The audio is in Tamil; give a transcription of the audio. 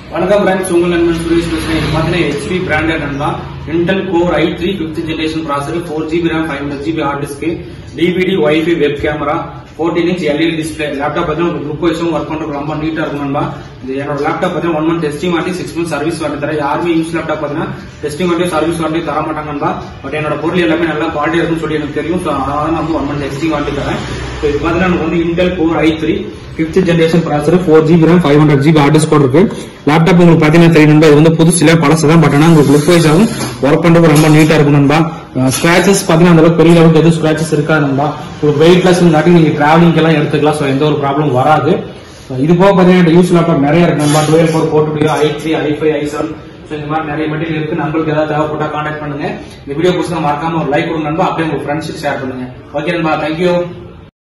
வணக்கம் பிராண்ட்ஸ் உங்கள் நண்பன் சுரேஷ் பேசுறேன் இது பார்த்தீங்கன்னா ஹெச்பி பிராண்டட் நண்பா Intel core i three fifth generation processor four GB RAM five hundred GB hard disk DVD WiFi web camera fourteen inch LED display laptop பார்த்தீங்கன்னா உங்களுக்கு லுக் வைஸும் ஒர்க் பண்றதுக்கு ரொம்ப நீட்டா இருக்கும் நண்பா இது என்னோட லேப்டாப் பார்த்தீங்கன்னா ஒன் மந்த் டெஸ்டிங் வாட்டி சிக்ஸ் மந்த் சர்வீஸ் வாட்டி தர யாருமே யூஸ் லேப்டாப் பார்த்தீங்கன்னா டெஸ்டிங் வாட்டி சர்வீஸ் வாட்டி தர மாட்டாங்க நண்பா பட் என்னோட பொருள் எல்லாமே நல்லா குவாலிட்டி இருக்குன்னு சொல்லி எனக்கு தெரியும் ஸோ அதனால நான் வந்து ஒன் மந்த் டெஸ்டிங் வாட்டி தரேன் ஸோ இது பார்த்தீங்கன்னா எனக்கு வந்து Intel core i three fifth generation processor four GB RAM five hundred GB hard disk இருக்கு லேப்டாப் உங்களுக்கு பார்த்தீங்கன்னா தெரியும் நண்பா இது வந்து புதுசுல பழசு தான் பட் ஆனால் உங்களுக்கு லுக் வைஸ் ஆகும் ஒர்க் பண்றது ரொம்ப நீட்டா இருக்கும் நண்பா ஸ்கிராச்சஸ் பார்த்தீங்கன்னா அந்த அளவுக்கு பெரிய லெவலுக்கு எதுவும் ஸ்கிராச்சஸ் இருக்காது நண்பா உங்களுக்கு வெயிட் கிளாஸ் இருந்தாட்டி நீங்க டிராவலிங் எல்லாம் எடுத்துக்கலாம் ஸோ எந்த ஒரு ப்ராப்ளம் வராது So, இது போக பார்த்தீங்கன்னா யூஸ் லேப்டாப் நிறைய இருக்கு நண்பா dual four four two i three i five i seven so இந்த மாதிரி நிறைய மெட்டீரியல் இருக்கு நம்மளுக்கு ஏதாவது தேவைப்பட்டா கான்டாக்ட் பண்ணுங்க இந்த வீடியோ பிடிச்சா மறக்காம ஒரு லைக் கொடுங்க நண்பா அப்படியே உங்க ஃப்ரெண்ட்ஸுக்கு ஷேர் பண்ணுங்க ஓகே நண்பா தேங்க்யூ